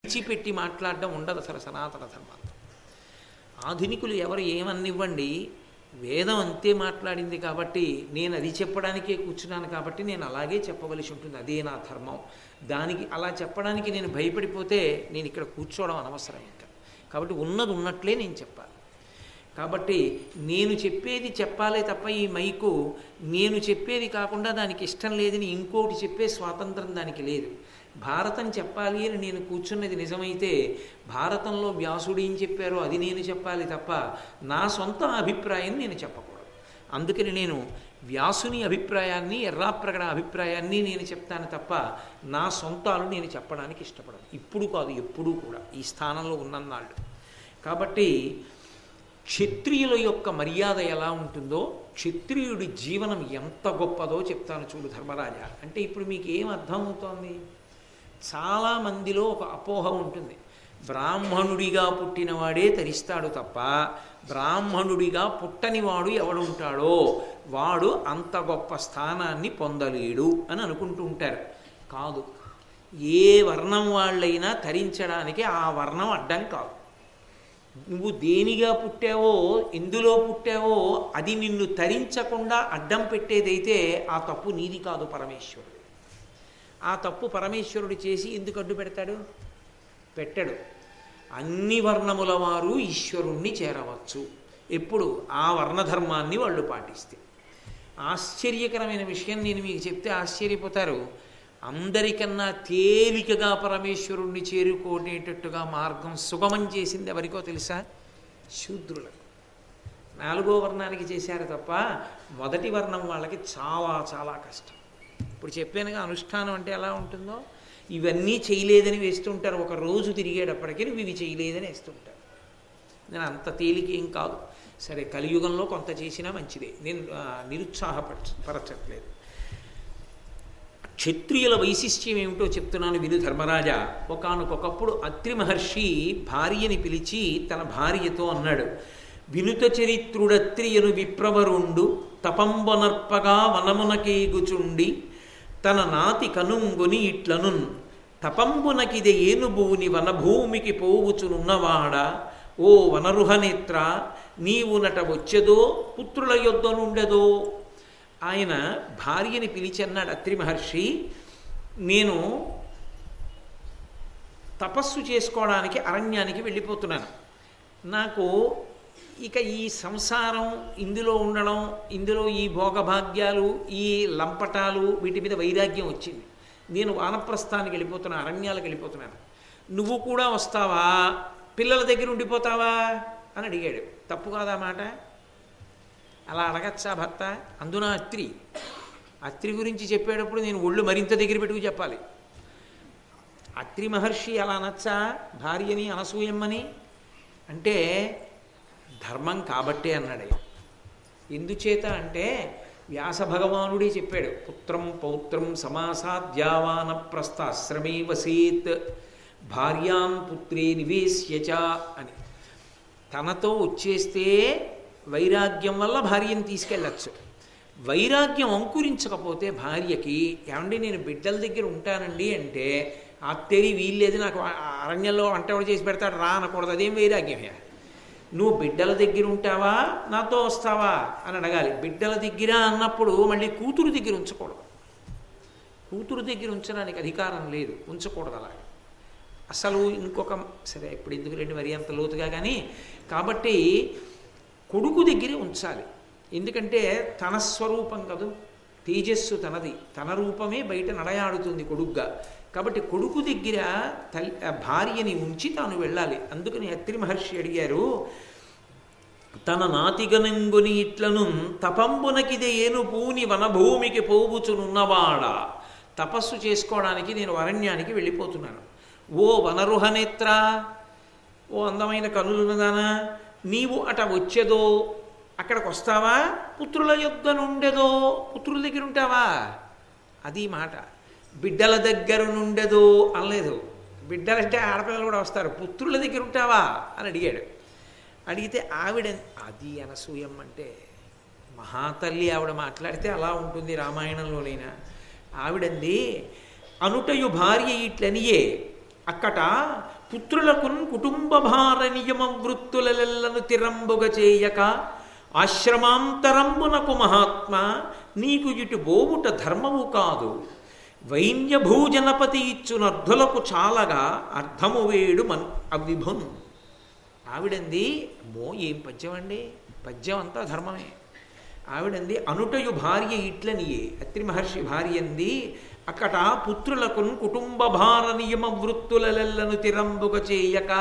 విడిచిపెట్టి మాట్లాడడం ఉండదు అసలు సనాతన ధర్మాలు ఆధునికులు ఎవరు ఏమన్నివ్వండి వేదం అంతే మాట్లాడింది కాబట్టి నేను అది చెప్పడానికే కూర్చున్నాను కాబట్టి నేను అలాగే చెప్పవలసి ఉంటుంది అదే నా ధర్మం దానికి అలా చెప్పడానికి నేను భయపడిపోతే నేను ఇక్కడ కూర్చోవడం అనవసరం ఇంకా కాబట్టి ఉన్నది ఉన్నట్లే నేను చెప్పాలి కాబట్టి నేను చెప్పేది చెప్పాలే తప్ప ఈ మైకు నేను చెప్పేది కాకుండా దానికి ఇష్టం లేదని ఇంకోటి చెప్పే స్వాతంత్రం దానికి లేదు భారతం చెప్పాలి అని నేను కూర్చున్నది నిజమైతే భారతంలో వ్యాసుడు ఏం చెప్పారో అది నేను చెప్పాలి తప్ప నా సొంత అభిప్రాయం నేను చెప్పకూడదు అందుకని నేను వ్యాసుని అభిప్రాయాన్ని ఎర్రాప్రగడ అభిప్రాయాన్ని నేను చెప్తాను తప్ప నా సొంతాలు నేను చెప్పడానికి ఇష్టపడను ఇప్పుడు కాదు ఎప్పుడూ కూడా ఈ స్థానంలో ఉన్నన్నాళ్ళు కాబట్టి క్షత్రియుల యొక్క మర్యాద ఎలా ఉంటుందో క్షత్రియుడి జీవనం ఎంత గొప్పదో చెప్తాను చూడు ధర్మరాజా అంటే ఇప్పుడు మీకు ఏం అర్థమవుతోంది చాలా మందిలో ఒక అపోహ ఉంటుంది బ్రాహ్మణుడిగా పుట్టినవాడే తరిస్తాడు తప్ప బ్రాహ్మణుడిగా పుట్టనివాడు ఎవడుంటాడో వాడు అంత గొప్ప స్థానాన్ని పొందలేడు అని అనుకుంటూ ఉంటారు కాదు ఏ వర్ణం వాళ్ళైనా తరించడానికి ఆ వర్ణం అడ్డం కాదు నువ్వు దేనిగా పుట్టావో ఎందులో పుట్టావో అది నిన్ను తరించకుండా అడ్డం పెట్టేదైతే ఆ తప్పు నీది కాదు పరమేశ్వరుడు ఆ తప్పు పరమేశ్వరుడు చేసి ఎందుకు అడ్డు పెడతాడు పెట్టడు అన్ని వర్ణముల వారు ఈశ్వరుణ్ణి చేరవచ్చు ఎప్పుడు ఆ వర్ణధర్మాన్ని వాళ్ళు పాటిస్తే ఆశ్చర్యకరమైన విషయం నేను మీకు చెప్తే ఆశ్చర్యపోతారు అందరికన్నా తేలికగా పరమేశ్వరుణ్ణి చేరుకునేటట్టుగా మార్గం సుగమం చేసింది ఎవరికో తెలుసా శూద్రులకు నాలుగో వర్ణానికి చేశారు తప్ప మొదటి వర్ణం వాళ్ళకి చాలా చాలా కష్టం ఇప్పుడు చెప్పానుగా అనుష్ఠానం అంటే ఎలా ఉంటుందో ఇవన్నీ చేయలేదని వేస్తుంటారు ఒక రోజు తిరిగేటప్పటికీ నువ్వు ఇవి చేయలేదని వేస్తుంటారు నేను అంత తేలికేం కాదు సరే కలియుగంలో కొంత చేసినా మంచిదే నేను ఆ, నిరుత్సాహపరచ పరచట్లేదు క్షత్రియుల వైశిష్ట్యం ఏమిటో చెప్తున్నాను విను ధర్మరాజా ఒకానొకప్పుడు అత్రి మహర్షి భార్యని పిలిచి తన భార్యతో అన్నాడు వినుత చరిత్రుడత్రియను విప్రవరుండు తపంబొనర్పగా వనమునకేగుచుండి తన నాతి కనుంగుని ఇట్లనున్ తపంబునకిదే ఏనుభూని వనభూమికి పోవుచునున్నవాడ ఓ వనరుహనేత్ర నీవు నట వచ్చెదో పుత్రుల యొద్ద నుండెదో ఆయన భార్యని పిలిచి అన్నాడు అత్రి మహర్షి నేను తపస్సు చేసుకోవడానికి అరణ్యానికి వెళ్ళిపోతున్నాను నాకు ఇక ఈ సంసారం ఇందులో ఉండడం ఇందులో ఈ భోగభాగ్యాలు ఈ లంపటాలు వీటి మీద వైరాగ్యం వచ్చింది నేను వానప్రస్థానికి వెళ్ళిపోతున్నాను అరణ్యాలకు వెళ్ళిపోతున్నాను నువ్వు కూడా వస్తావా పిల్లల దగ్గర ఉండిపోతావా అని అడిగాడు తప్పు కాదా మాట అలా అడగచ్చా భర్త అందున అత్రి అత్రి గురించి చెప్పేటప్పుడు నేను ఒళ్ళు మరింత దగ్గర పెట్టుకు చెప్పాలి అత్రి మహర్షి అలా అనొచ్చా భార్యని అనసూయమ్మని అంటే ధర్మం కాబట్టే అన్నాడు ఆయన. ఎందుచేత అంటే వ్యాస భగవానుడే చెప్పాడు పుత్రం పౌత్రం సమాసాద్యావాన ప్రస్థాశ్రమే వసేత్ భార్యాన్ పుత్రే నివేశ్యచ అని తనతో వచ్చేస్తే వైరాగ్యం వల్ల భార్యను తీసుకెళ్ళచ్చు వైరాగ్యం అంకురించకపోతే భార్యకి ఏమండి నేను బిడ్డల దగ్గర ఉంటానండి అంటే అత్తేరి వీల్లేదు నాకు ఆ అరణ్యంలో వంట ఎవడు చేసి పెడతాడు రా అనకూడదు అదేం వైరాగ్యమే నువ్వు బిడ్డల దగ్గర ఉంటావా నాతో వస్తావా అని అడగాలి బిడ్డల దగ్గర అన్నప్పుడు మళ్ళీ కూతురు దగ్గర ఉంచకూడదు కూతురు దగ్గర ఉంచడానికి అధికారం లేదు ఉంచకూడదు అలాగే అసలు ఇంకొక సరే ఇప్పుడు ఎందుకు రెండు మరి అంత లోతుగా కానీ కాబట్టి కొడుకు దగ్గరే ఉంచాలి ఎందుకంటే తన స్వరూపం కదూ తేజస్సు తనది తన రూపమే బయట నడయాడుతుంది కొడుగ్గా కాబట్టి కొడుకు దగ్గర తల్లి భార్యని ఉంచి తాను వెళ్ళాలి అందుకని అత్రి మహర్షి అడిగారు తన నాతిగనంగుని ఇట్లను తపంబునకిదే ఏను పూని వనభూమికి పోవుచునున్నవాడా తపస్సు చేసుకోవడానికి నేను అరణ్యానికి వెళ్ళిపోతున్నాను ఓ వనరుహనేత్ర ఓ అందమైన కనులున్నదానా నీవు అట వచ్చేదో అక్కడికి వస్తావా పుత్రుల యొద్ద నుండెదో పుత్రుల దగ్గర ఉంటావా అది మాట బిడ్డల దగ్గర నుండెదో అనలేదు బిడ్డలంటే ఆడపిల్లలు కూడా వస్తారు పుత్రుల దగ్గర ఉంటావా అని అడిగాడు అడిగితే ఆవిడ అది అనసూయం అంటే మహాతల్లి ఆవిడ మాట్లాడితే అలా ఉంటుంది రామాయణంలోనైనా ఆవిడంది అనుటయు భార్య ఇట్లనియే అక్కట పుత్రులకున్ కుటుంబ భార నియమ వృత్తులెల్లను తిరంబుగ చేయక ఆశ్రమాంతరంబునకు మహాత్మ నీకు ఇటు బోవుట ధర్మము కాదు వైన్య భూజనపతి ఇచ్చునర్ధులకు చాలగా అర్థము వేడు మన్ అవిభున్ ఆవిడంది మో ఏం పద్యం అండి పద్యం అంతా ధర్మమే ఆవిడంది అనుటయు భార్య ఇట్లనియే అత్రి మహర్షి భార్య అంది అక్కట పుత్రులకు కుటుంబ భార నియమ వృత్తులెల్లను తిరంబుగ చేయక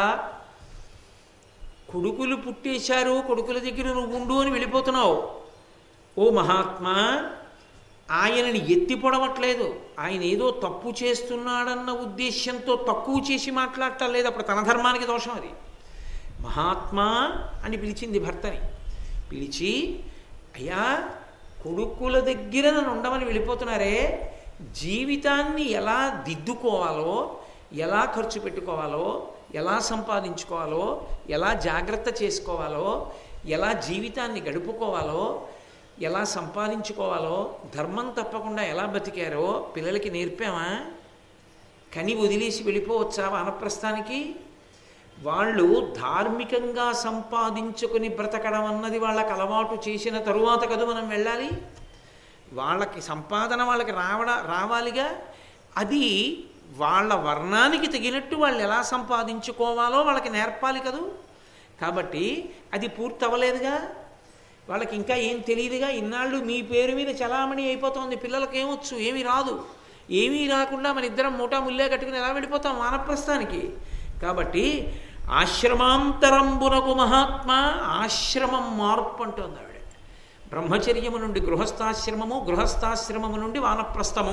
కొడుకులు పుట్టేశారు కొడుకుల దగ్గర నువ్వు ఉండు అని వెళ్ళిపోతున్నావు ఓ మహాత్మా ఆయనని ఎత్తి పొడవట్లేదు ఆయన ఏదో తప్పు చేస్తున్నాడన్న ఉద్దేశ్యంతో తక్కువ చేసి మాట్లాడటం లేదు అప్పుడు తన ధర్మానికి దోషం అది మహాత్మా అని పిలిచింది భర్తని పిలిచి అయ్యా కొడుకుల దగ్గర నన్ను ఉండమని వెళ్ళిపోతున్నారే జీవితాన్ని ఎలా దిద్దుకోవాలో ఎలా ఖర్చు పెట్టుకోవాలో ఎలా సంపాదించుకోవాలో ఎలా జాగ్రత్త చేసుకోవాలో ఎలా జీవితాన్ని గడుపుకోవాలో ఎలా సంపాదించుకోవాలో ధర్మం తప్పకుండా ఎలా బతికారో పిల్లలకి నేర్పామా కని వదిలేసి వెళ్ళిపోవచ్చా వానప్రస్థానికి వాళ్ళు ధార్మికంగా సంపాదించుకుని బ్రతకడం అన్నది వాళ్ళకి అలవాటు చేసిన తరువాత కదా మనం వెళ్ళాలి వాళ్ళకి సంపాదన వాళ్ళకి రావడ రావాలిగా అది వాళ్ళ వర్ణానికి తగినట్టు వాళ్ళు ఎలా సంపాదించుకోవాలో వాళ్ళకి నేర్పాలి కదూ కాబట్టి అది పూర్తి అవ్వలేదుగా వాళ్ళకి ఇంకా ఏం తెలియదుగా ఇన్నాళ్ళు మీ పేరు మీద చలామణి అయిపోతుంది పిల్లలకి ఏమొచ్చు ఏమీ రాదు ఏమీ రాకుండా మన ఇద్దరం మూటా ముల్లే కట్టుకుని ఎలా వెళ్ళిపోతాం వానప్రస్థానికి కాబట్టి ఆశ్రమాంతరంబునకు మహాత్మ ఆశ్రమం మార్పు అంటోంది ఆవిడ బ్రహ్మచర్యము నుండి గృహస్థాశ్రమము గృహస్థాశ్రమము నుండి వానప్రస్థము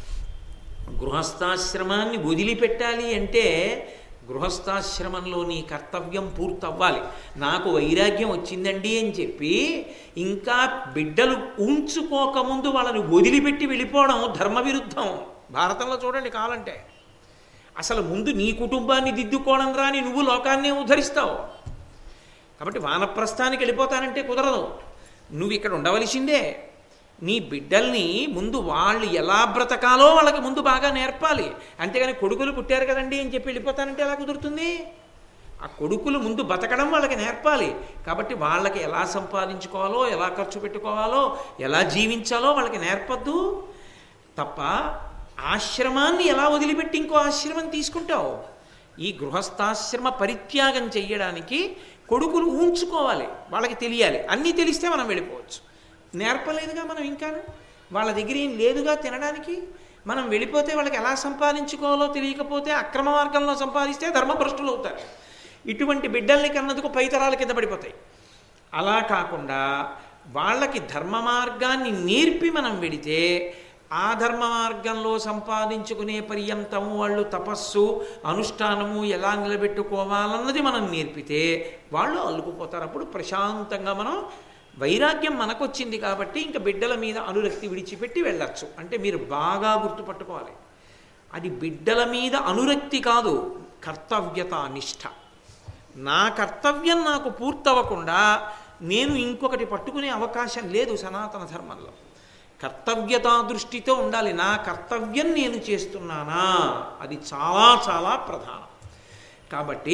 గృహస్థాశ్రమాన్ని వదిలిపెట్టాలి అంటే గృహస్థాశ్రమంలో నీ కర్తవ్యం పూర్తవ్వాలి నాకు వైరాగ్యం వచ్చిందండి అని చెప్పి ఇంకా బిడ్డలు ఉంచుకోకముందు వాళ్ళని వదిలిపెట్టి వెళ్ళిపోవడం ధర్మవిరుద్ధం భారతంలో చూడండి కావాలంటే అసలు ముందు నీ కుటుంబాన్ని దిద్దుకోవడం రాని నువ్వు లోకాన్నే ఉద్ధరిస్తావు కాబట్టి వానప్రస్థానికి వెళ్ళిపోతానంటే కుదరదు నువ్వు ఇక్కడ ఉండవలసిందే నీ బిడ్డల్ని ముందు వాళ్ళు ఎలా బ్రతకాలో వాళ్ళకి ముందు బాగా నేర్పాలి అంతేగాని కొడుకులు పుట్టారు కదండి అని చెప్పి వెళ్ళిపోతానంటే ఎలా కుదురుతుంది ఆ కొడుకులు ముందు బతకడం వాళ్ళకి నేర్పాలి కాబట్టి వాళ్ళకి ఎలా సంపాదించుకోవాలో ఎలా ఖర్చు పెట్టుకోవాలో ఎలా జీవించాలో వాళ్ళకి నేర్పద్దు తప్ప ఆశ్రమాన్ని ఎలా వదిలిపెట్టి ఇంకో ఆశ్రమం తీసుకుంటావు ఈ గృహస్థాశ్రమ పరిత్యాగం చెయ్యడానికి కొడుకులు ఉంచుకోవాలి వాళ్ళకి తెలియాలి అన్నీ తెలిస్తే మనం వెళ్ళిపోవచ్చు నేర్పలేదుగా మనం ఇంకా వాళ్ళ దగ్గర ఏం లేదుగా తినడానికి మనం వెళ్ళిపోతే వాళ్ళకి ఎలా సంపాదించుకోవాలో తెలియకపోతే అక్రమ మార్గంలో సంపాదిస్తే ధర్మభ్రష్టులు అవుతారు ఇటువంటి బిడ్డల్ని కన్నందుకు పైతరాల కింద పడిపోతాయి అలా కాకుండా వాళ్ళకి ధర్మ మార్గాన్ని నేర్పి మనం వెడితే ఆ ధర్మ మార్గంలో సంపాదించుకునే పర్యంతము వాళ్ళు తపస్సు అనుష్ఠానము ఎలా నిలబెట్టుకోవాలన్నది మనం నేర్పితే వాళ్ళు అల్లుకుపోతారు అప్పుడు ప్రశాంతంగా మనం వైరాగ్యం మనకొచ్చింది కాబట్టి ఇంకా బిడ్డల మీద అనురక్తి విడిచిపెట్టి వెళ్ళచ్చు అంటే మీరు బాగా గుర్తుపట్టుకోవాలి అది బిడ్డల మీద అనురక్తి కాదు కర్తవ్యత నిష్ఠ నా కర్తవ్యం నాకు పూర్తవ్వకుండా నేను ఇంకొకటి పట్టుకునే అవకాశం లేదు సనాతన ధర్మంలో కర్తవ్యతా దృష్టితో ఉండాలి నా కర్తవ్యం నేను చేస్తున్నానా అది చాలా చాలా ప్రధానం కాబట్టి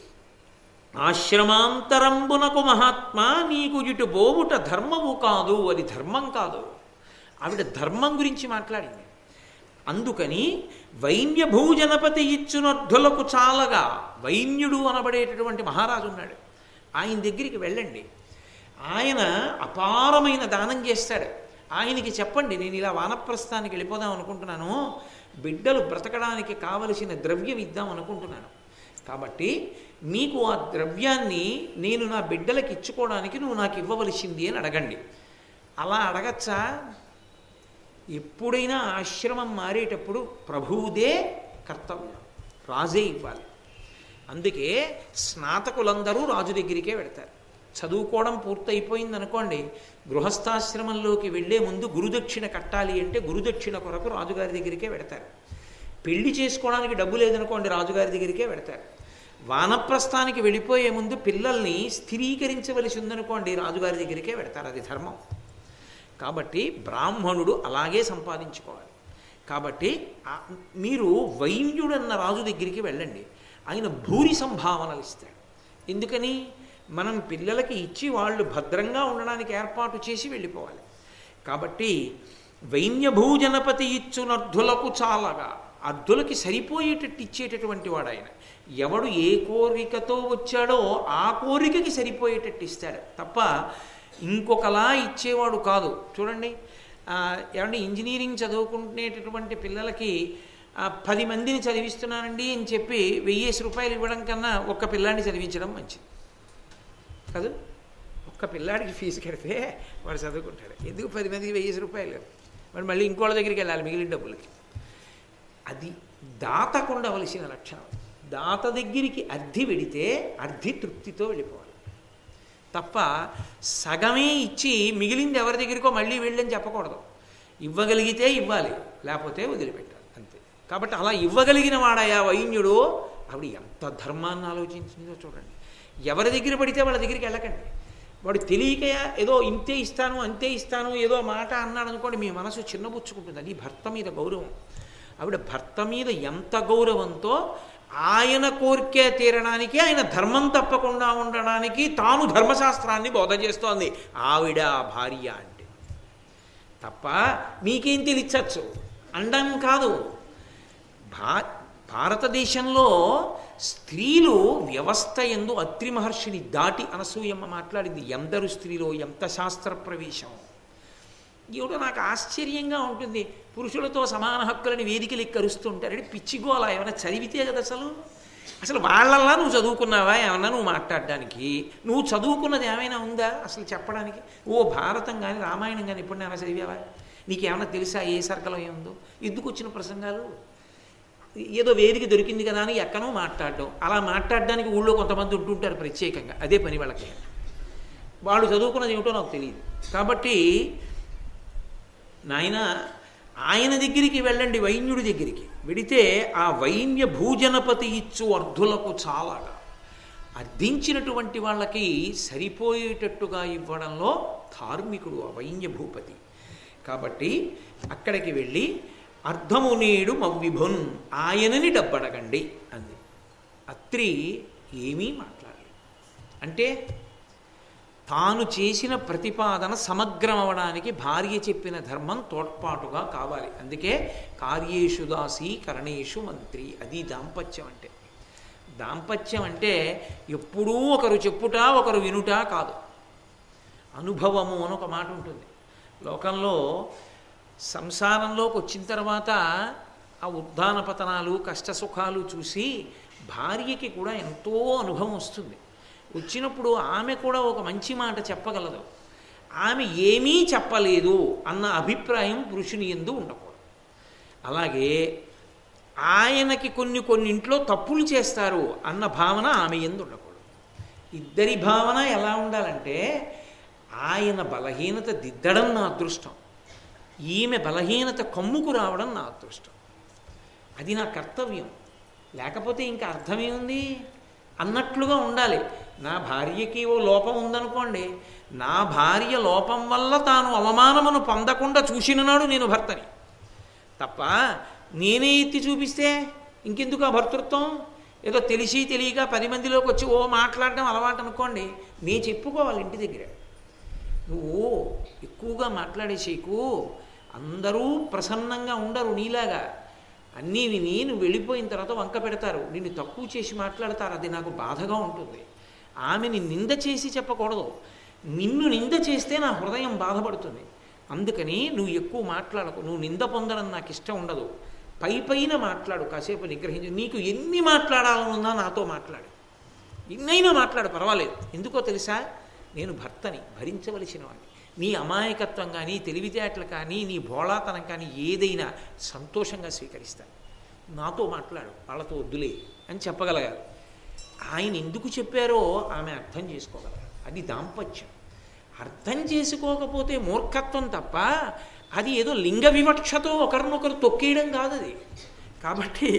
ఆశ్రమాంతరంబునకు మహాత్మా నీకు ఇటు బోవుట ధర్మము కాదు అది ధర్మం కాదు ఆవిడ ధర్మం గురించి మాట్లాడింది అందుకని వైన్య భూజనపతి ఇచ్చునర్ధులకు చాలగా వైన్యుడు అనబడేటటువంటి మహారాజు ఉన్నాడు ఆయన దగ్గరికి వెళ్ళండి ఆయన అపారమైన దానం చేస్తాడు ఆయనకి చెప్పండి నేను ఇలా వానప్రస్థానికి వెళ్ళిపోదాం అనుకుంటున్నాను బిడ్డలు బ్రతకడానికి కావలసిన ద్రవ్యం ఇద్దాం అనుకుంటున్నాను కాబట్టి మీకు ఆ ద్రవ్యాన్ని నేను నా బిడ్డలకి ఇచ్చుకోవడానికి నువ్వు నాకు ఇవ్వవలసింది అని అడగండి అలా అడగచ్చా ఎప్పుడైనా ఆశ్రమం మారేటప్పుడు ప్రభువుదే కర్తవ్యం రాజే ఇవ్వాలి అందుకే స్నాతకులందరూ రాజు దగ్గరికే వెడతారు చదువుకోవడం పూర్తయిపోయింది అనుకోండి గృహస్థాశ్రమంలోకి వెళ్లే ముందు గురుదక్షిణ కట్టాలి అంటే గురుదక్షిణ కొరకు రాజుగారి దగ్గరికే వెడతారు పెళ్లి చేసుకోవడానికి డబ్బు లేదనుకోండి రాజుగారి దగ్గరికే వెడతారు వానప్రస్థానికి వెళ్ళిపోయే ముందు పిల్లల్ని స్థిరీకరించవలసి ఉందనుకోండి రాజుగారి దగ్గరికే వెడతారు అది ధర్మం కాబట్టి బ్రాహ్మణుడు అలాగే సంపాదించుకోవాలి కాబట్టి మీరు వైన్యుడన్న రాజు దగ్గరికి వెళ్ళండి ఆయన భూరి సంభావనలు ఇస్తాడు ఎందుకని మనం పిల్లలకి ఇచ్చి వాళ్ళు భద్రంగా ఉండడానికి ఏర్పాటు చేసి వెళ్ళిపోవాలి కాబట్టి వైన్యభూజనపతి ఇచ్చునర్ధులకు చాలగా అర్ధులకి సరిపోయేటట్టు ఇచ్చేటటువంటి వాడు ఆయన ఎవడు ఏ కోరికతో వచ్చాడో ఆ కోరికకి సరిపోయేటట్టు ఇస్తాడు తప్ప ఇంకొకలా ఇచ్చేవాడు కాదు చూడండి ఆ, ఏమంటే ఇంజనీరింగ్ చదువుకునేటటువంటి పిల్లలకి ఆ, పది మందిని చదివిస్తున్నానండి అని చెప్పి వెయ్యేసి రూపాయలు ఇవ్వడం కన్నా ఒక్క పిల్లాన్ని చదివించడం మంచిది కాదు ఒక్క పిల్లాడికి ఫీజు కడితే వాడు చదువుకుంటాడు ఎందుకు పది మందికి వెయ్యేసి రూపాయలు వాడు మళ్ళీ ఇంకోళ్ళ దగ్గరికి వెళ్ళాలి మిగిలిన డబ్బులకి అది దాతకు ఉండవలసిన లక్షణం దాత దగ్గరికి అర్థి వెడితే అర్థి తృప్తితో వెళ్ళిపోవాలి తప్ప సగమే ఇచ్చి మిగిలింది ఎవరి దగ్గరికో మళ్ళీ వెళ్ళని చెప్పకూడదు ఇవ్వగలిగితే ఇవ్వాలి లేకపోతే వదిలిపెట్టాలి అంతే కాబట్టి అలా ఇవ్వగలిగిన వాడయా వైన్యుడు ఆవిడ ఎంత ధర్మాన్ని ఆలోచించిందో చూడండి ఎవరి దగ్గర పడితే వాళ్ళ దగ్గరికి వెళ్ళకండి వాడు తెలియక ఏదో ఇంతే ఇస్తాను అంతే ఇస్తాను ఏదో మాట అన్నాడు అనుకోండి మీ మనసు చిన్నబుచ్చుకుంటుంది అది భర్త మీద గౌరవం ఆవిడ భర్త మీద ఎంత గౌరవంతో ఆయన కోరికే తీరడానికి ఆయన ధర్మం తప్పకుండా ఉండడానికి తాను ధర్మశాస్త్రాన్ని బోధ చేస్తోంది ఆవిడ భార్య అంటే తప్ప మీకేం తెలియచ్చు అండం కాదు భా భారతదేశంలో స్త్రీలు వ్యవస్థ ఎందు అత్రి మహర్షిని దాటి అనసూయమ్మ మాట్లాడింది ఎందరు స్త్రీలో ఎంత శాస్త్ర ప్రవేశం ఏమిటో నాకు ఆశ్చర్యంగా ఉంటుంది పురుషులతో సమాన హక్కులని వేదికలు ఎక్కరుస్తుంటారు పిచ్చిగోల ఏమైనా చదివితే కదా అసలు అసలు వాళ్ళల్లా నువ్వు చదువుకున్నావా ఏమన్నా నువ్వు మాట్లాడడానికి నువ్వు చదువుకున్నది ఏమైనా ఉందా అసలు చెప్పడానికి ఓ భారతం కానీ రామాయణం కానీ ఎప్పుడైనా చదివావా నీకేమైనా తెలుసా ఏ సర్కలో ఏముందో ఎందుకు వచ్చిన ప్రసంగాలు ఏదో వేదిక దొరికింది కదా అని ఎక్కనో మాట్లాడడం అలా మాట్లాడడానికి ఊళ్ళో కొంతమంది ఉంటుంటారు ప్రత్యేకంగా అదే పని వాళ్ళకి వాళ్ళు చదువుకున్నది ఏమిటో నాకు తెలియదు కాబట్టి నాయన ఆయన దగ్గరికి వెళ్ళండి వైన్యుడి దగ్గరికి వెడితే ఆ వైన్య భూజనపతి ఇచ్చు అర్ధులకు చాలాగా అర్థించినటువంటి వాళ్ళకి సరిపోయేటట్టుగా ఇవ్వడంలో ధార్మికుడు ఆ వైన్య భూపతి కాబట్టి అక్కడికి వెళ్ళి అర్ధము నేడు మవ్విభున్ ఆయనని డబ్బడగండి అంది అత్రి ఏమీ మాట్లాడలేదు అంటే తాను చేసిన ప్రతిపాదన సమగ్రం అవడానికి భార్య చెప్పిన ధర్మం తోడ్పాటుగా కావాలి అందుకే కార్యేషు దాసి కరణేషు మంత్రి అది దాంపత్యం అంటే దాంపత్యం అంటే ఎప్పుడూ ఒకరు చెప్పుట ఒకరు వినుట కాదు అనుభవము అని ఒక మాట ఉంటుంది లోకంలో సంసారంలోకి వచ్చిన తర్వాత ఆ ఉద్దాన పతనాలు కష్టసుఖాలు చూసి భార్యకి కూడా ఎంతో అనుభవం వస్తుంది వచ్చినప్పుడు ఆమె కూడా ఒక మంచి మాట చెప్పగలదు ఆమె ఏమీ చెప్పలేదు అన్న అభిప్రాయం పురుషుని ఎందు ఉండకూడదు అలాగే ఆయనకి కొన్ని కొన్నింట్లో తప్పులు చేస్తారు అన్న భావన ఆమె ఎందు ఉండకూడదు ఇద్దరి భావన ఎలా ఉండాలంటే ఆయన బలహీనత దిద్దడం నా అదృష్టం ఈమె బలహీనత కమ్ముకు రావడం నా అదృష్టం అది నా కర్తవ్యం లేకపోతే ఇంకా అర్థమేముంది అన్నట్లుగా ఉండాలి నా భార్యకి ఓ లోపం ఉందనుకోండి నా భార్య లోపం వల్ల తాను అవమానమును పొందకుండా చూసిన నాడు నేను భర్తని తప్ప నేనే ఎత్తి చూపిస్తే ఇంకెందుకు ఆ భర్తృత్వం ఏదో తెలిసి తెలియక పది మందిలోకి వచ్చి ఓ మాట్లాడడం అలవాటు అనుకోండి నే చెప్పుకోవాలి ఇంటి దగ్గర నువ్వు ఎక్కువగా మాట్లాడేసేకు అందరూ ప్రసన్నంగా ఉండరు నీలాగా అన్నీ విని నువ్వు వెళ్ళిపోయిన తర్వాత వంక పెడతారు నిన్ను తక్కువ చేసి మాట్లాడతారు అది నాకు బాధగా ఉంటుంది ఆమెని నింద చేసి చెప్పకూడదు నిన్ను నింద చేస్తే నా హృదయం బాధపడుతుంది అందుకని నువ్వు ఎక్కువ మాట్లాడకు నువ్వు నింద పొందడం నాకు ఇష్టం ఉండదు పై పైన మాట్లాడు కాసేపు నిగ్రహించు నీకు ఎన్ని మాట్లాడాలనుందా నాతో మాట్లాడు ఎన్నైనా మాట్లాడు పర్వాలేదు ఎందుకో తెలుసా నేను భర్తని భరించవలసిన వాడిని నీ అమాయకత్వం కానీ తెలివితేటలు కానీ నీ భోళాతనం కానీ ఏదైనా సంతోషంగా స్వీకరిస్తాను నాతో మాట్లాడు వాళ్ళతో వద్దులే అని చెప్పగలగాలి ఆయన ఎందుకు చెప్పారో ఆమె అర్థం చేసుకోగలగాలి అది దాంపత్యం అర్థం చేసుకోకపోతే మూర్ఖత్వం తప్ప అది ఏదో లింగ వివక్షతో ఒకరినొకరు తొక్కేయడం కాదు అది కాబట్టి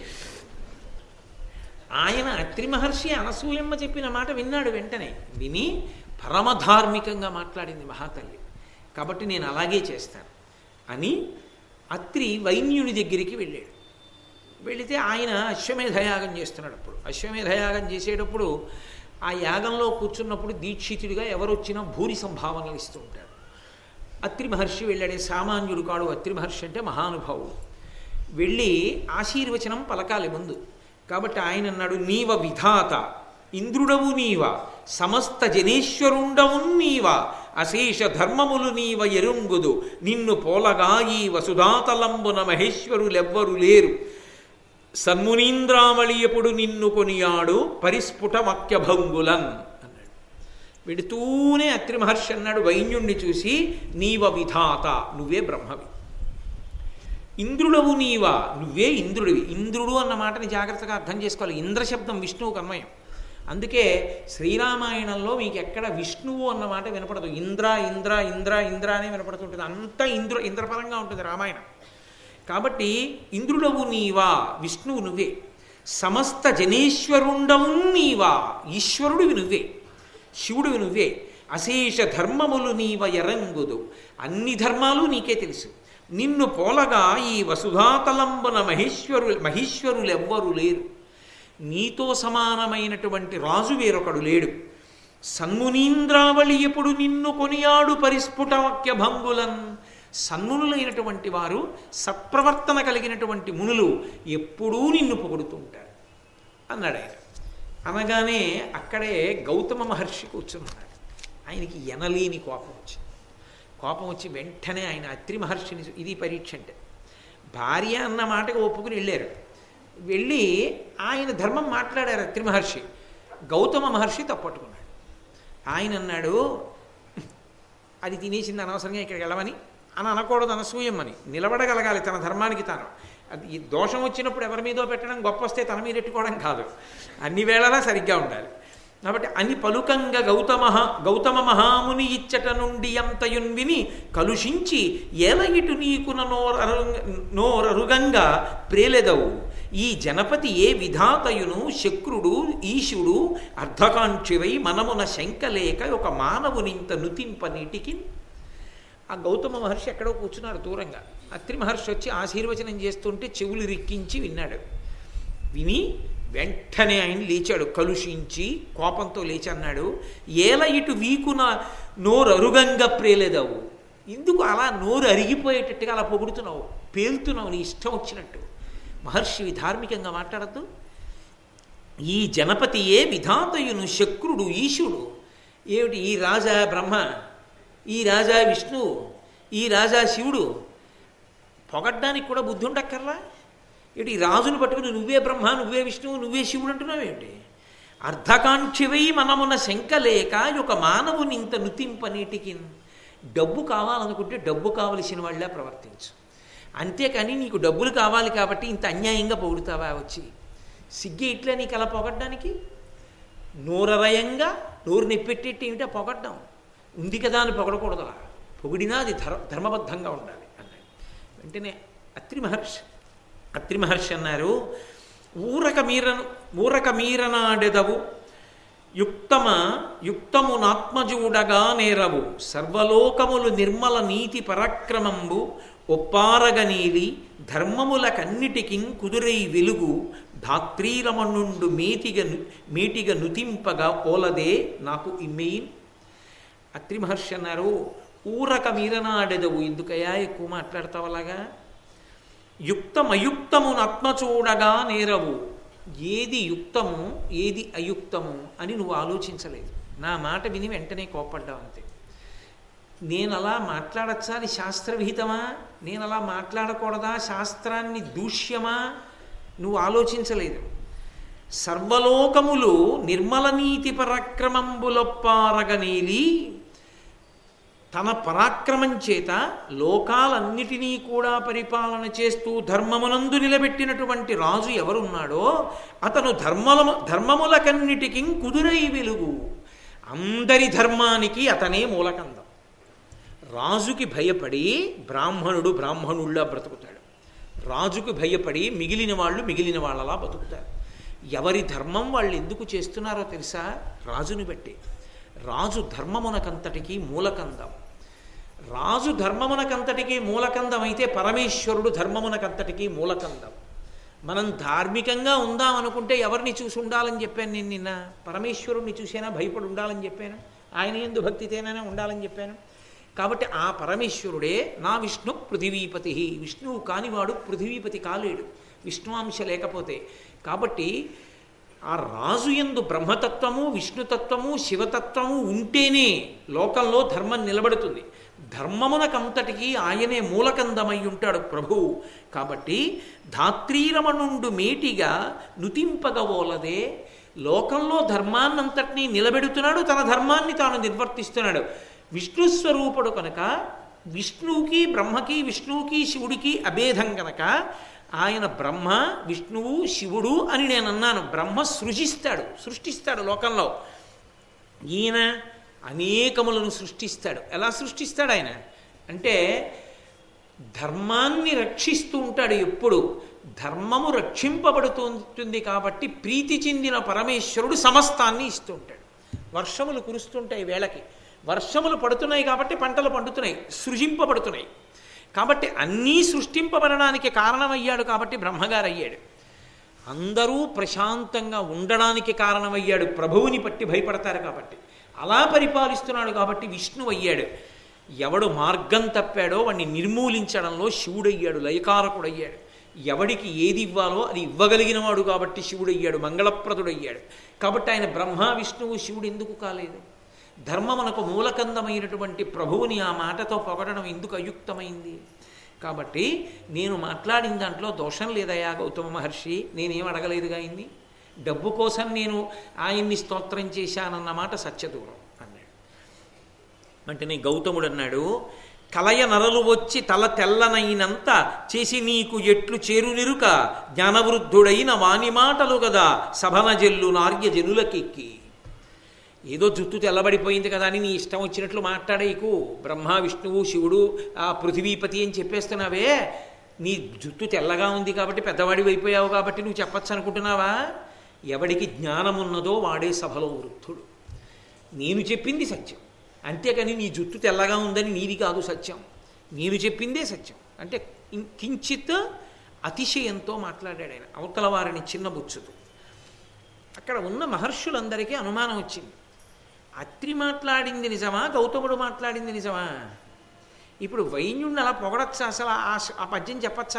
ఆయన అత్రి మహర్షి అనసూయమ్మ చెప్పిన మాట విన్నాడు వెంటనే విని పరమధార్మికంగా మాట్లాడింది మహాతల్లి కాబట్టి నేను అలాగే చేస్తాను అని అత్రి వైన్యుని దగ్గరికి వెళ్ళాడు వెళితే ఆయన అశ్వమేధయాగం చేస్తున్నాడు అప్పుడు అశ్వమేధయాగం చేసేటప్పుడు ఆ యాగంలో కూర్చున్నప్పుడు దీక్షితుడిగా ఎవరొచ్చినా భూరి సంభావనలు ఇస్తూ ఉంటాడు అత్రి మహర్షి వెళ్ళాడే సామాన్యుడు కాడు అత్రి మహర్షి అంటే మహానుభావుడు వెళ్ళి ఆశీర్వచనం పలకాలి ముందు కాబట్టి ఆయన అన్నాడు నీవ విధాత ఇంద్రుడవు నీవ సమస్త జనేశ్వరుండవు నీవ అశేష ధర్మములు నీవ ఎరుంగుదు నిన్ను పోలగా ఈ వసుధాతలంబున మహేశ్వరులెవ్వరు లేరు సన్మునీంద్రామళియపుడు నిన్ను కొనియాడు పరిస్ఫుట వాక్యభంగులన్ అన్నాడు వెడుతూనే అత్రి మహర్షి అన్నాడు వైన్యుణ్ణి చూసి నీవ విధాత నువ్వే బ్రహ్మవి ఇంద్రుడవు నీవా నువ్వే ఇంద్రుడివి ఇంద్రుడు అన్న మాటని జాగ్రత్తగా అర్థం చేసుకోవాలి ఇంద్ర శబ్దం విష్ణువుకు అన్వయం అందుకే శ్రీరామాయణంలో మీకు ఎక్కడ విష్ణువు అన్న మాట వినపడదు ఇంద్ర ఇంద్ర ఇంద్ర ఇంద్ర అనే వినపడుతుంటుంది అంతా ఇంద్ర ఇంద్రపరంగా ఉంటుంది రామాయణం కాబట్టి ఇంద్రుడవు నీవా విష్ణువు నువ్వే సమస్త జనేశ్వరుండవు నీవా ఈశ్వరుడివి నువ్వే శివుడివి నువ్వే అశేష ధర్మములు నీవ ఎరంగుదు అన్ని ధర్మాలు నీకే తెలుసు నిన్ను పోలగా ఈ వసుధాతలంబున మహేశ్వరు మహేశ్వరులెవ్వరు లేరు నీతో సమానమైనటువంటి రాజు వేరొకడు లేడు సన్మునీంద్రావళి ఎప్పుడు నిన్ను కొనియాడు పరిస్ఫుట వాక్య భంగులన్ సన్మునులైనటువంటి వారు సత్ప్రవర్తన కలిగినటువంటి మునులు ఎప్పుడూ నిన్ను పొగుడుతుంటారు అన్నాడు ఆయన అనగానే అక్కడే గౌతమ మహర్షి కూర్చున్నాడు ఆయనకి ఎనలేని కోపం వచ్చింది కోపం వచ్చి వెంటనే ఆయన అత్రి మహర్షిని ఇది పరీక్ష అంటే భార్య అన్న మాటకు ఒప్పుకుని వెళ్ళారు వెళ్ళి ఆయన ధర్మం మాట్లాడారు అత్రి మహర్షి గౌతమ మహర్షి తప్పట్టుకున్నాడు ఆయన అన్నాడు అది తినేసింది అనవసరంగా ఇక్కడికి వెళ్ళమని అని అనకూడదు అనసూయమ్మని నిలబడగలగాలి తన ధర్మానికి తాను అది ఈ దోషం వచ్చినప్పుడు ఎవరి మీదో పెట్టడం గొప్ప వస్తే తన మీద పెట్టుకోవడం కాదు అన్ని వేళలా సరిగ్గా ఉండాలి కాబట్టి అని పలుకంగా గౌతమ గౌతమ మహాముని ఇచ్చట నుండి అంతయున్ విని కలుషించి ఏలగిటు నీకున నోరరు నోరరుగంగా ప్రేలెదవు ఈ జనపతి ఏ విధాతయును శక్రుడు ఈశుడు అర్ధకాంక్షివై మనమున శంకలేక ఒక మానవునింత నుతింపనీటికి ఆ గౌతమ మహర్షి ఎక్కడో కూర్చున్నారు దూరంగా అత్రి మహర్షి వచ్చి ఆశీర్వచనం చేస్తుంటే చెవులు రిక్కించి విన్నాడు విని వెంటనే ఆయన లేచాడు కలుషించి కోపంతో లేచి అన్నాడు ఏల ఇటు వీకున నోరు అరుగంగా ప్రేలేదావు ఎందుకు అలా నోరు అరిగిపోయేటట్టుగా అలా పొగుడుతున్నావు పేలుతున్నావు నీ ఇష్టం వచ్చినట్టు మహర్షి ధార్మికంగా మాట్లాడద్దు ఈ జనపతియే విధాతయును శక్రుడు ఈశుడు ఏమిటి ఈ రాజా బ్రహ్మ ఈ రాజా విష్ణువు ఈ రాజా శివుడు పొగడ్డానికి కూడా బుద్ధి ఉండక్కర్లా ఇటు ఈ రాజును పట్టుకుని నువ్వే బ్రహ్మ నువ్వే విష్ణువు నువ్వే శివుడు అంటున్నావేంటి అర్ధకాంక్షివై మనమున శంకలేక ఒక మానవుని ఇంత నుతింపనీటికి డబ్బు కావాలనుకుంటే డబ్బు కావలసిన వాళ్ళే ప్రవర్తించు అంతేకాని నీకు డబ్బులు కావాలి కాబట్టి ఇంత అన్యాయంగా పొగుడుతావా వచ్చి సిగ్గే ఇట్లా నీకు అలా పొగడ్డానికి నోరరయంగా నోరు నెప్పెట్టేట్టు ఏమిటా పొగడ్డం ఉంది కదా అని పొగడకూడదు అలా పొగిడినా అది ధర్మ ధర్మబద్ధంగా ఉండాలి అన్నాడు వెంటనే అత్రి మహర్షి అత్రి మహర్షి అన్నారు ఊరక మీరను ఊరక మీరనాడెదవు యుక్తమ యుక్తమునాత్మజూడగా నేరవు సర్వలోకములు నిర్మల నీతి పరాక్రమంబు ఒప్పారగనీలి ధర్మములకన్నిటికి కుదురై వెలుగు ధాత్రీరమణుండు మేతిగ మేటిగ నుతింపగా ఓలదే నాకు ఇమ్మెయిన్ అత్రి మహర్షి అన్నారు ఊరక మీరనాడెదవు ఎందుకయ్యా ఎక్కువ మాట్లాడతావు అలాగా యుక్తమయుక్తమును ఆత్మ చూడగా నేరవు ఏది యుక్తము ఏది అయుక్తము అని నువ్వు ఆలోచించలేదు నా మాట విని వెంటనే కోపడ్డావు అంతే నేను అలా మాట్లాడచ్చా అది శాస్త్రవిహితమా నేను అలా మాట్లాడకూడదా శాస్త్రాన్ని దూష్యమా నువ్వు ఆలోచించలేదు సర్వలోకములు నిర్మల నీతి పరాక్రమంబులొప్పారగనేలి తన పరాక్రమం చేత లోకాలన్నిటినీ కూడా పరిపాలన చేస్తూ ధర్మమునందు నిలబెట్టినటువంటి రాజు ఎవరున్నాడో అతను ధర్మల ధర్మములకన్నిటికి కుదురై వెలుగు అందరి ధర్మానికి అతనే మూలకందం రాజుకి భయపడి బ్రాహ్మణుడు బ్రాహ్మణుళ్ళ బ్రతుకుతాడు రాజుకి భయపడి మిగిలిన వాళ్ళు మిగిలిన వాళ్ళలా బతుకుతారు ఎవరి ధర్మం వాళ్ళు ఎందుకు చేస్తున్నారో తెలుసా రాజుని బట్టి రాజు ధర్మమునకంతటికి మూలకందం రాజు ధర్మమునకంతటికి మూలకందం అయితే పరమేశ్వరుడు ధర్మమునకంతటికి మూలకందం మనం ధార్మికంగా ఉందాం అనుకుంటే ఎవరిని చూసి ఉండాలని చెప్పాను నేను నిన్న పరమేశ్వరుణ్ణి చూసేనా భయపడి ఉండాలని చెప్పాను ఆయన ఎందు భక్తితేనైనా ఉండాలని చెప్పాను కాబట్టి ఆ పరమేశ్వరుడే నా విష్ణు పృథివీపతి విష్ణువు కానివాడు పృథివీపతి కాలేడు విష్ణువాంశ లేకపోతే కాబట్టి ఆ రాజు ఎందు బ్రహ్మతత్వము విష్ణుతత్వము శివతత్వము ఉంటేనే లోకంలో ధర్మం నిలబడుతుంది ధర్మమునకంతటికీ ఆయనే మూలకందమై ఉంటాడు ప్రభువు కాబట్టి ధాత్రీరమణుండు మేటిగా నుతింపగవోలదే లోకంలో ధర్మాన్నంతటినీ నిలబెడుతున్నాడు తన ధర్మాన్ని తాను నిర్వర్తిస్తున్నాడు విష్ణు స్వరూపుడు కనుక విష్ణువుకి బ్రహ్మకి విష్ణువుకి శివుడికి అభేదం కనుక ఆయన బ్రహ్మ విష్ణువు శివుడు అని నేను అన్నాను బ్రహ్మ సృజిస్తాడు సృష్టిస్తాడు లోకంలో ఈయన అనేకములను సృష్టిస్తాడు ఎలా సృష్టిస్తాడు ఆయన అంటే ధర్మాన్ని రక్షిస్తూ ఉంటాడు ఎప్పుడు ధర్మము రక్షింపబడుతుంటుంది కాబట్టి ప్రీతి చెందిన పరమేశ్వరుడు సమస్తాన్ని ఇస్తూ ఉంటాడు వర్షములు కురుస్తుంటాయి వేళకి వర్షములు పడుతున్నాయి కాబట్టి పంటలు పండుతున్నాయి సృజింపబడుతున్నాయి కాబట్టి అన్నీ సృష్టింపబడడానికి కారణమయ్యాడు కాబట్టి బ్రహ్మగారు అయ్యాడు అందరూ ప్రశాంతంగా ఉండడానికి కారణమయ్యాడు ప్రభువుని పట్టి భయపడతారు కాబట్టి అలా పరిపాలిస్తున్నాడు కాబట్టి విష్ణువు అయ్యాడు ఎవడు మార్గం తప్పాడో వాడిని నిర్మూలించడంలో శివుడయ్యాడు లయకారకుడయ్యాడు ఎవడికి ఏది ఇవ్వాలో అది ఇవ్వగలిగిన వాడు కాబట్టి శివుడయ్యాడు మంగళప్రదుడయ్యాడు కాబట్టి ఆయన బ్రహ్మ విష్ణువు శివుడు ఎందుకు కాలేదు ధర్మమునకు మూలకందమైనటువంటి ప్రభువుని ఆ మాటతో పొగడడం ఎందుకు అయుక్తమైంది కాబట్టి నేను మాట్లాడిన దాంట్లో దోషం లేదయా గౌతమ మహర్షి నేనేం అడగలేదుగా ఆయన్ని డబ్బు కోసం నేను ఆయన్ని స్తోత్రం చేశానన్న మాట సత్యదూరం అన్నాడు అంటే గౌతముడు అన్నాడు కలయ నరలు వచ్చి తల తెల్లనైనంత చేసి నీకు ఎట్లు చేరునిరుక జ్ఞానవృద్ధుడైన వాని మాటలు కదా సభన జల్లు నార్య జనులకెక్కి ఏదో జుత్తు తెల్లబడిపోయింది కదా అని నీ ఇష్టం వచ్చినట్లు మాట్లాడేకు బ్రహ్మ విష్ణువు శివుడు ఆ పృథివీపతి అని చెప్పేస్తున్నావే నీ జుత్తు తెల్లగా ఉంది కాబట్టి పెద్దవాడి అయిపోయావు కాబట్టి నువ్వు చెప్పచ్చు అనుకుంటున్నావా ఎవడికి జ్ఞానం ఉన్నదో వాడే సభలో వృద్ధుడు నేను చెప్పింది సత్యం అంతేకాని నీ జుత్తు తెల్లగా ఉందని నీది కాదు సత్యం నేను చెప్పిందే సత్యం అంటే ఇం- కించిత్ అతిశయంతో మాట్లాడాడు ఆయన అవతల వారిని చిన్నబుచ్చుతూ అక్కడ ఉన్న మహర్షులందరికీ అనుమానం వచ్చింది అత్రి మాట్లాడింది నిజమా గౌతముడు మాట్లాడింది నిజమా ఇప్పుడు వైన్యుడిని అలా పొగడచ్చా అసలు ఆ ఆ పద్యం చెప్పచ్చా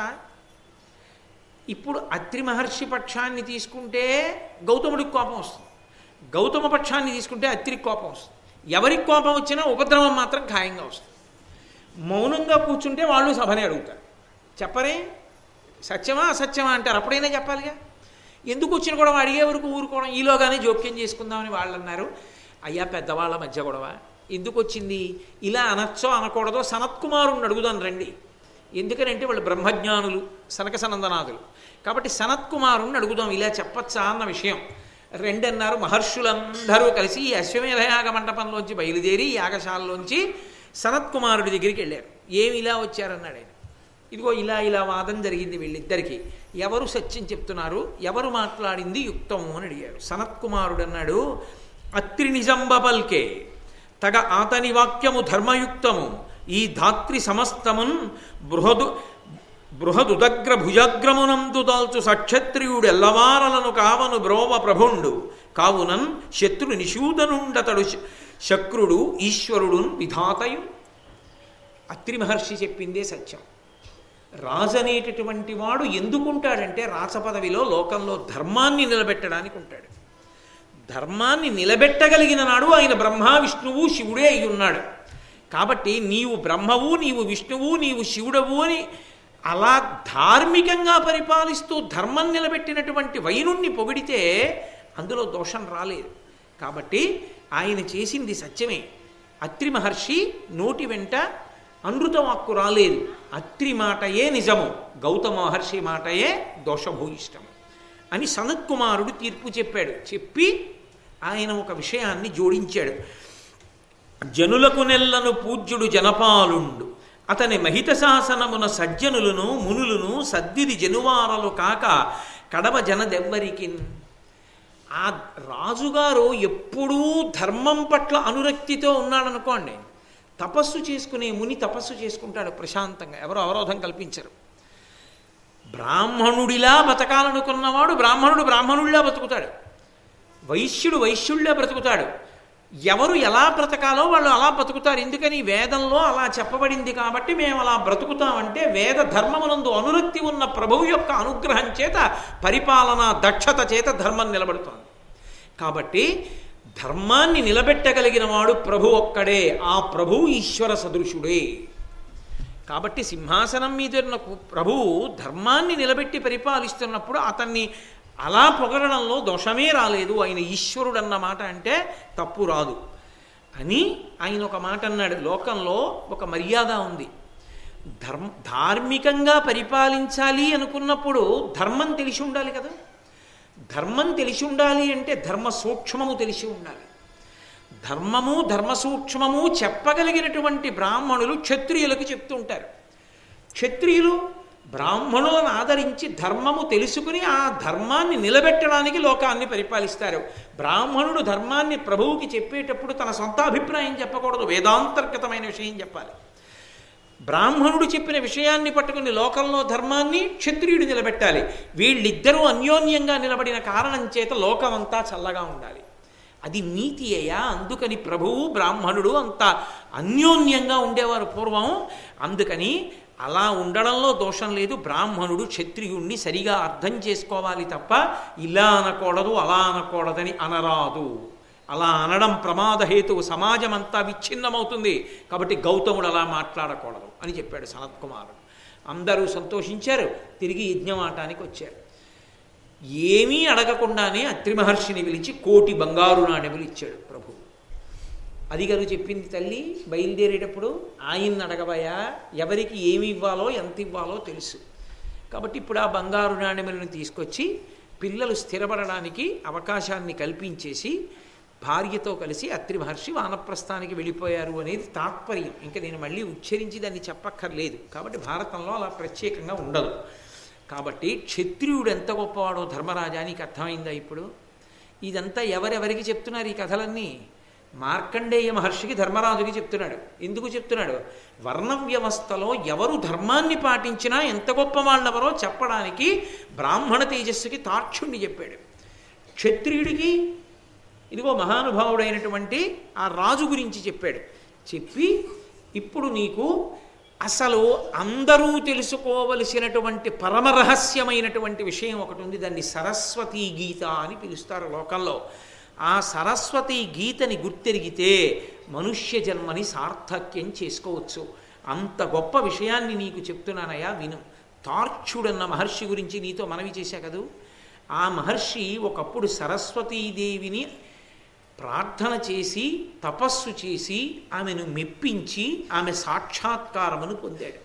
ఇప్పుడు అత్రి మహర్షి పక్షాన్ని తీసుకుంటే గౌతముడికి కోపం వస్తుంది గౌతమ పక్షాన్ని తీసుకుంటే అత్రికి కోపం వస్తుంది ఎవరికి కోపం వచ్చినా ఉపద్రవం మాత్రం ఖాయంగా వస్తుంది మౌనంగా కూర్చుంటే వాళ్ళు సభని అడుగుతారు చెప్పరే సత్యమా అసత్యమా అంటారు అప్పుడైనా చెప్పాలిగా ఎందుకు వచ్చిన గొడవ అడిగే వరకు ఊరుకోవడం ఈలోగానే జోక్యం చేసుకుందామని వాళ్ళు అన్నారు అయ్యా పెద్దవాళ్ళ మధ్య గొడవ ఎందుకు వచ్చింది ఇలా అనొచ్చో అనకూడదో సనత్కుమారుని అడుగుదాం రండి ఎందుకనంటే వాళ్ళు బ్రహ్మజ్ఞానులు సనక సనందనాథులు కాబట్టి సనత్కుమారుని అడుగుదాం ఇలా చెప్పచ్చా అన్న విషయం రెండన్నారు మహర్షులందరూ కలిసి ఈ అశ్వమేధయాగ మండపంలోంచి బయలుదేరి యాగశాలలోంచి సనత్కుమారుడి దగ్గరికి వెళ్ళారు ఏమి ఇలా వచ్చారన్నాడు ఆయన ఇదిగో ఇలా ఇలా వాదం జరిగింది వీళ్ళిద్దరికి ఎవరు సత్యం చెప్తున్నారు ఎవరు మాట్లాడింది యుక్తము అని అడిగారు సనత్కుమారుడు అన్నాడు అత్రి నిజంబ పల్కే తగ ఆతని వాక్యము ధర్మయుక్తము ఈ ధాత్రి సమస్తమున్ బృహదు బృహదుదగ్ర భుజాగ్రమునందు దాల్చు సక్షత్రియుడు ఎల్లవారలను కావను బ్రోవ ప్రభుండు కావునన్ శత్రు నిషూదనుండతడు శ- శక్రుడు ఈశ్వరుడు విధాతయు అత్రి మహర్షి చెప్పిందే సత్యం రాజు అనేటటువంటి వాడు ఎందుకుంటాడంటే రాచపదవిలో లోకంలో ధర్మాన్ని నిలబెట్టడానికి ఉంటాడు ధర్మాన్ని నిలబెట్టగలిగిన నాడు ఆయన బ్రహ్మ విష్ణువు శివుడే అయి ఉన్నాడు కాబట్టి నీవు బ్రహ్మవు నీవు విష్ణువు నీవు శివుడవు అని అలా ధార్మికంగా పరిపాలిస్తూ ధర్మం నిలబెట్టినటువంటి వైనుణ్ణి పొగిడితే అందులో దోషం రాలేదు కాబట్టి ఆయన చేసింది సత్యమే అత్రి మహర్షి నోటి వెంట అనృతవాక్కు రాలేదు అత్రి మాటయే నిజము గౌతమ మహర్షి మాటయే దోషభూయిష్టము అని సనత్కుమారుడు తీర్పు చెప్పాడు చెప్పి ఆయన ఒక విషయాన్ని జోడించాడు జనులకు నెల్లను పూజ్యుడు జనపాలుండు అతని మహిత శాసనమున సజ్జనులను మునులను సద్దిది జనువారలు కాక కడవ జనదెవ్వరికి ఆ రాజుగారు ఎప్పుడూ ధర్మం పట్ల అనురక్తితో ఉన్నాడనుకోండి తపస్సు చేసుకునే ముని తపస్సు చేసుకుంటాడు ప్రశాంతంగా ఎవరు అవరోధం కల్పించరు బ్రాహ్మణుడిలా బతకాలనుకున్నవాడు బ్రాహ్మణుడు బ్రాహ్మణుడిలా బతుకుతాడు వైశ్యుడు వైశ్యుడిలా బ్రతుకుతాడు ఎవరు ఎలా బ్రతకాలో వాళ్ళు అలా బ్రతుకుతారు ఎందుకని వేదంలో అలా చెప్పబడింది కాబట్టి మేము అలా బ్రతుకుతామంటే వేద ధర్మమునందు అనురక్తి ఉన్న ప్రభువు యొక్క అనుగ్రహం చేత పరిపాలన దక్షత చేత ధర్మం నిలబడుతోంది కాబట్టి ధర్మాన్ని నిలబెట్టగలిగిన వాడు ప్రభు ఒక్కడే ఆ ప్రభు ఈశ్వర సదృశుడే కాబట్టి సింహాసనం మీద ఉన్న కు- ప్రభువు ధర్మాన్ని నిలబెట్టి పరిపాలిస్తున్నప్పుడు అతన్ని అలా పొగడడంలో దోషమే రాలేదు ఆయన ఈశ్వరుడు అన్న మాట అంటే తప్పు రాదు అని ఆయన ఒక మాట అన్నాడు లోకంలో ఒక మర్యాద ఉంది ధర్మ ధార్మికంగా పరిపాలించాలి అనుకున్నప్పుడు ధర్మం తెలిసి ఉండాలి కదా ధర్మం తెలిసి ఉండాలి అంటే ధర్మ సూక్ష్మము తెలిసి ఉండాలి ధర్మము ధర్మ సూక్ష్మము చెప్పగలిగినటువంటి బ్రాహ్మణులు క్షత్రియులకు చెప్తూ ఉంటారు క్షత్రియులు బ్రాహ్మణులను ఆదరించి ధర్మము తెలుసుకుని ఆ ధర్మాన్ని నిలబెట్టడానికి లోకాన్ని పరిపాలిస్తారు బ్రాహ్మణుడు ధర్మాన్ని ప్రభువుకి చెప్పేటప్పుడు తన సొంత అభిప్రాయం చెప్పకూడదు వేదాంతర్గతమైన విషయం చెప్పాలి బ్రాహ్మణుడు చెప్పిన విషయాన్ని పట్టుకుని లోకంలో ధర్మాన్ని క్షత్రియుడు నిలబెట్టాలి వీళ్ళిద్దరూ అన్యోన్యంగా నిలబడిన కారణం చేత లోకమంతా చల్లగా ఉండాలి అది నీతి అయ్యా అందుకని ప్రభువు బ్రాహ్మణుడు అంత అన్యోన్యంగా ఉండేవారు పూర్వం అందుకని అలా ఉండడంలో దోషం లేదు బ్రాహ్మణుడు క్షత్రియుణ్ణి సరిగా అర్థం చేసుకోవాలి తప్ప ఇలా అనకూడదు అలా అనకూడదని అనరాదు అలా అనడం ప్రమాదహేతువు సమాజం అంతా విచ్ఛిన్నమవుతుంది కాబట్టి గౌతముడు అలా మాట్లాడకూడదు అని చెప్పాడు సనత్ కుమారుడు అందరూ సంతోషించారు తిరిగి యజ్ఞమాటానికి వచ్చారు ఏమీ అడగకుండానే అత్రి మహర్షిని పిలిచి కోటి బంగారు నాణెములు ఇచ్చాడు ప్రభు అది గారు చెప్పింది తల్లి బయలుదేరేటప్పుడు ఆయన్ని అడగబోయా ఎవరికి ఏమి ఇవ్వాలో ఎంత ఇవ్వాలో తెలుసు కాబట్టి ఇప్పుడు ఆ బంగారు నాణెములను తీసుకొచ్చి పిల్లలు స్థిరపడడానికి అవకాశాన్ని కల్పించేసి భార్యతో కలిసి అత్రి మహర్షి వానప్రస్థానికి వెళ్ళిపోయారు అనేది తాత్పర్యం ఇంకా నేను మళ్ళీ ఉచ్చరించి దాన్ని చెప్పక్కర్లేదు కాబట్టి భారతంలో అలా ప్రత్యేకంగా ఉండదు కాబట్టి క్షత్రియుడు ఎంత గొప్పవాడో ధర్మరాజా నీకు అర్థమైందా ఇప్పుడు ఇదంతా ఎవరెవరికి చెప్తున్నారు ఈ కథలన్నీ మార్కండేయ మహర్షికి ధర్మరాజుకి చెప్తున్నాడు ఎందుకు చెప్తున్నాడు వర్ణ వ్యవస్థలో ఎవరు ధర్మాన్ని పాటించినా ఎంత గొప్ప వాళ్ళెవరో చెప్పడానికి బ్రాహ్మణ తేజస్సుకి తాక్షుణ్ణి చెప్పాడు క్షత్రియుడికి ఇదిగో మహానుభావుడైనటువంటి ఆ రాజు గురించి చెప్పాడు చెప్పి ఇప్పుడు నీకు అసలు అందరూ తెలుసుకోవలసినటువంటి పరమరహస్యమైనటువంటి విషయం ఒకటి ఉంది దాన్ని సరస్వతీ గీత అని పిలుస్తారు లోకంలో ఆ సరస్వతి గీతని గుర్తెరిగితే మనుష్య జన్మని సార్థక్యం చేసుకోవచ్చు అంత గొప్ప విషయాన్ని నీకు చెప్తున్నానయ్యా విను తార్క్షుడన్న మహర్షి గురించి నీతో మనవి చేశా కదూ ఆ మహర్షి ఒకప్పుడు సరస్వతీదేవిని ప్రార్థన చేసి తపస్సు చేసి ఆమెను మెప్పించి ఆమె సాక్షాత్కారమును పొందాడు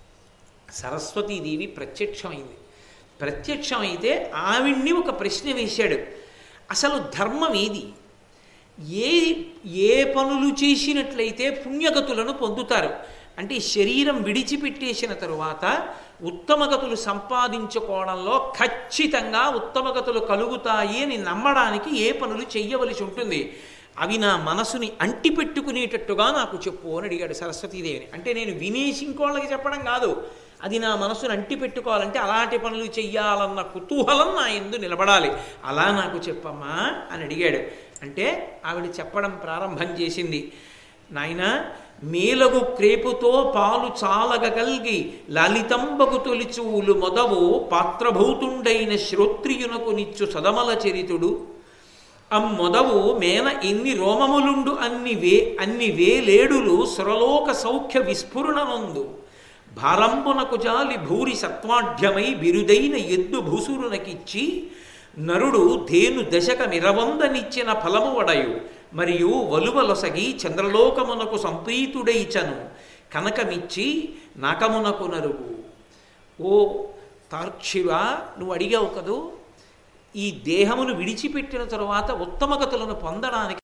సరస్వతీదేవి ప్రత్యక్షమైంది ప్రత్యక్షమైతే ఆవిడ్ని ఒక ప్రశ్న వేశాడు అసలు ధర్మం ఏది ఏ ఏ పనులు చేసినట్లయితే పుణ్యగతులను పొందుతారు అంటే శరీరం విడిచిపెట్టేసిన తరువాత ఉత్తమగతులు సంపాదించుకోవడంలో ఖచ్చితంగా ఉత్తమగతులు కలుగుతాయి అని నమ్మడానికి ఏ పనులు చెయ్యవలసి ఉంటుంది అవి నా మనసుని అంటిపెట్టుకునేటట్టుగా నాకు చెప్పు అని అడిగాడు సరస్వతీదేవిని అంటే నేను వినేసి ఇంకోళ్ళకి చెప్పడం కాదు అది నా మనసును అంటిపెట్టుకోవాలంటే అలాంటి పనులు చెయ్యాలన్న కుతూహలం నా ఎందు నిలబడాలి అలా నాకు చెప్పమ్మా అని అడిగాడు అంటే ఆవిడ చెప్పడం ప్రారంభం చేసింది నాయన మేలగు క్రేపుతో పాలు చాలగగల్గి లలితంబకు తొలిచూలు మొదవు పాత్రభూతుండైన శ్రోత్రియునకు నిచ్చు సదమల చరితుడు అమ్మొదవు మేన ఎన్ని రోమములుండు అన్ని వే అన్ని వేలేడులు సురలోక సౌఖ్య విస్ఫురణనందు భారంబునకు జాలి భూరి సత్వాఢ్యమై బిరుదైన ఎద్దు భూసురునకిచ్చి నరుడు ధేను దశక నిరవందనిచ్చిన ఫలము వడయు మరియు వలువలొసగి చంద్రలోకమునకు సంప్రీతుడైచను కనకమిచ్చి నకమునకు నరుగు ఓ తార్క్షివా నువ్వు అడిగావు కదూ ఈ దేహమును విడిచిపెట్టిన తరువాత ఉత్తమగతులను పొందడానికి